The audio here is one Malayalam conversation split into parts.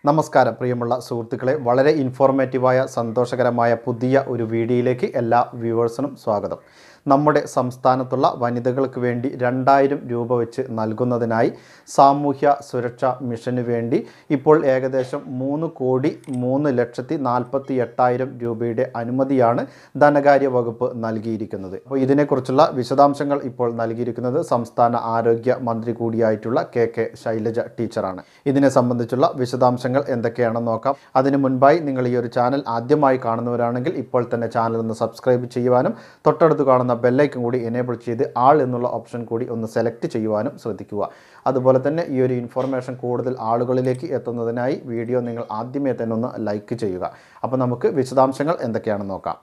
നമസ്കാരം പ്രിയമുള്ള സുഹൃത്തുക്കളെ വളരെ ഇൻഫോർമേറ്റീവായ സന്തോഷകരമായ പുതിയ ഒരു വീഡിയോയിലേക്ക് എല്ലാ വ്യൂവേഴ്സിനും സ്വാഗതം നമ്മുടെ സംസ്ഥാനത്തുള്ള വനിതകൾക്ക് വേണ്ടി രണ്ടായിരം രൂപ വെച്ച് നൽകുന്നതിനായി സാമൂഹ്യ സുരക്ഷാ മിഷന് വേണ്ടി ഇപ്പോൾ ഏകദേശം മൂന്ന് കോടി മൂന്ന് ലക്ഷത്തി നാൽപ്പത്തി എട്ടായിരം രൂപയുടെ അനുമതിയാണ് ധനകാര്യ വകുപ്പ് നൽകിയിരിക്കുന്നത് അപ്പോൾ ഇതിനെക്കുറിച്ചുള്ള വിശദാംശങ്ങൾ ഇപ്പോൾ നൽകിയിരിക്കുന്നത് സംസ്ഥാന ആരോഗ്യ മന്ത്രി കൂടിയായിട്ടുള്ള കെ കെ ശൈലജ ടീച്ചറാണ് ഇതിനെ സംബന്ധിച്ചുള്ള വിശദാംശങ്ങൾ എന്തൊക്കെയാണെന്ന് നോക്കാം അതിനു മുൻപായി നിങ്ങൾ ഈ ഒരു ചാനൽ ആദ്യമായി കാണുന്നവരാണെങ്കിൽ ഇപ്പോൾ തന്നെ ചാനൽ ഒന്ന് സബ്സ്ക്രൈബ് ചെയ്യുവാനും തൊട്ടടുത്ത് കാണുന്ന ബെല്ലൈക്കൻ കൂടി എനേബിൾ ചെയ്ത് ആൾ എന്നുള്ള ഓപ്ഷൻ കൂടി ഒന്ന് സെലക്ട് ചെയ്യുവാനും ശ്രദ്ധിക്കുക അതുപോലെ തന്നെ ഈ ഒരു ഇൻഫർമേഷൻ കൂടുതൽ ആളുകളിലേക്ക് എത്തുന്നതിനായി വീഡിയോ നിങ്ങൾ ആദ്യമേ തന്നെ ഒന്ന് ലൈക്ക് ചെയ്യുക അപ്പോൾ നമുക്ക് വിശദാംശങ്ങൾ എന്തൊക്കെയാണെന്ന് നോക്കാം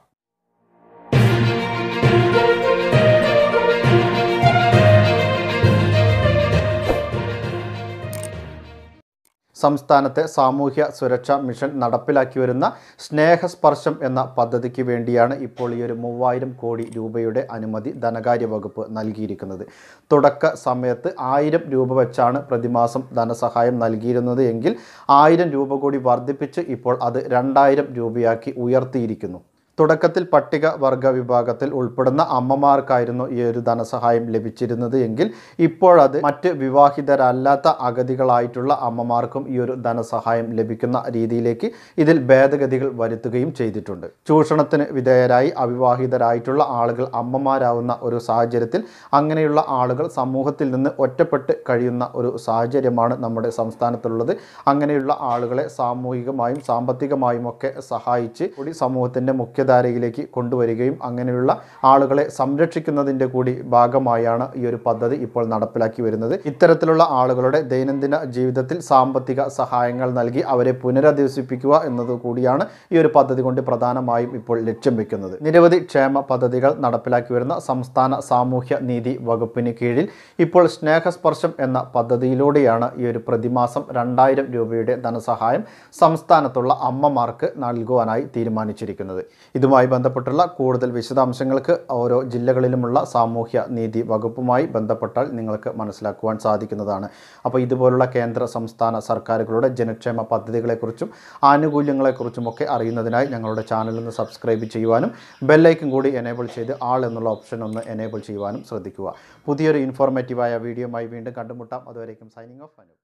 സംസ്ഥാനത്തെ സാമൂഹ്യ സുരക്ഷാ മിഷൻ നടപ്പിലാക്കി വരുന്ന സ്നേഹസ്പർശം എന്ന പദ്ധതിക്ക് വേണ്ടിയാണ് ഇപ്പോൾ ഈ ഒരു മൂവായിരം കോടി രൂപയുടെ അനുമതി ധനകാര്യ വകുപ്പ് നൽകിയിരിക്കുന്നത് തുടക്ക സമയത്ത് ആയിരം രൂപ വെച്ചാണ് പ്രതിമാസം ധനസഹായം നൽകിയിരുന്നത് എങ്കിൽ ആയിരം രൂപ കൂടി വർദ്ധിപ്പിച്ച് ഇപ്പോൾ അത് രണ്ടായിരം രൂപയാക്കി ഉയർത്തിയിരിക്കുന്നു തുടക്കത്തിൽ പട്ടിക വർഗ വിഭാഗത്തിൽ ഉൾപ്പെടുന്ന അമ്മമാർക്കായിരുന്നു ഈ ഒരു ധനസഹായം ലഭിച്ചിരുന്നത് എങ്കിൽ ഇപ്പോഴത് മറ്റ് വിവാഹിതരല്ലാത്ത അഗതികളായിട്ടുള്ള അമ്മമാർക്കും ഈ ഒരു ധനസഹായം ലഭിക്കുന്ന രീതിയിലേക്ക് ഇതിൽ ഭേദഗതികൾ വരുത്തുകയും ചെയ്തിട്ടുണ്ട് ചൂഷണത്തിന് വിധേയരായി അവിവാഹിതരായിട്ടുള്ള ആളുകൾ അമ്മമാരാവുന്ന ഒരു സാഹചര്യത്തിൽ അങ്ങനെയുള്ള ആളുകൾ സമൂഹത്തിൽ നിന്ന് ഒറ്റപ്പെട്ട് കഴിയുന്ന ഒരു സാഹചര്യമാണ് നമ്മുടെ സംസ്ഥാനത്തുള്ളത് അങ്ങനെയുള്ള ആളുകളെ സാമൂഹികമായും സാമ്പത്തികമായും ഒക്കെ സഹായിച്ച് കൂടി സമൂഹത്തിൻ്റെ മുഖ്യധാരയിലേക്ക് കൊണ്ടുവരികയും അങ്ങനെയുള്ള ആളുകളെ സംരക്ഷിക്കുന്നതിൻ്റെ കൂടി ഭാഗമായാണ് ഈ ഒരു പദ്ധതി ഇപ്പോൾ നടപ്പിലാക്കി വരുന്നത് ഇത്തരത്തിലുള്ള ആളുകളുടെ ദൈനംദിന ജീവിതത്തിൽ സാമ്പത്തിക സഹായങ്ങൾ നൽകി അവരെ പുനരധിവസിപ്പിക്കുക എന്നത് കൂടിയാണ് ഈ ഒരു പദ്ധതി കൊണ്ട് പ്രധാനമായും ഇപ്പോൾ ലക്ഷ്യം വെക്കുന്നത് നിരവധി ക്ഷേമ പദ്ധതികൾ നടപ്പിലാക്കി വരുന്ന സംസ്ഥാന സാമൂഹ്യ നീതി വകുപ്പിന് കീഴിൽ ഇപ്പോൾ സ്നേഹസ്പർശം എന്ന പദ്ധതിയിലൂടെയാണ് ഈ ഒരു പ്രതിമാസം രണ്ടായിരം രൂപയുടെ ധനസഹായം സംസ്ഥാനത്തുള്ള അമ്മമാർക്ക് നൽകുവാനായി തീരുമാനിച്ചിരിക്കുന്നത് ഇതുമായി ബന്ധപ്പെട്ടുള്ള കൂടുതൽ വിശദാംശങ്ങൾക്ക് ഓരോ ജില്ലകളിലുമുള്ള സാമൂഹ്യ നീതി വകുപ്പുമായി ബന്ധപ്പെട്ടാൽ നിങ്ങൾക്ക് മനസ്സിലാക്കുവാൻ സാധിക്കുന്നതാണ് അപ്പോൾ ഇതുപോലുള്ള കേന്ദ്ര സംസ്ഥാന സർക്കാരുകളുടെ ജനക്ഷേമ പദ്ധതികളെക്കുറിച്ചും ആനുകൂല്യങ്ങളെക്കുറിച്ചുമൊക്കെ അറിയുന്നതിനായി ഞങ്ങളുടെ ചാനൽ ഒന്ന് സബ്സ്ക്രൈബ് ചെയ്യുവാനും ബെല്ലൈക്കും കൂടി എനേബിൾ ചെയ്ത് ആൾ എന്നുള്ള ഓപ്ഷൻ ഒന്ന് എനേബിൾ ചെയ്യുവാനും ശ്രദ്ധിക്കുക പുതിയൊരു ഇൻഫോർമേറ്റീവായ വീഡിയോയുമായി വീണ്ടും കണ്ടുമുട്ടാം അതുവരേക്കും സൈനിങ് ഓഫ് അനു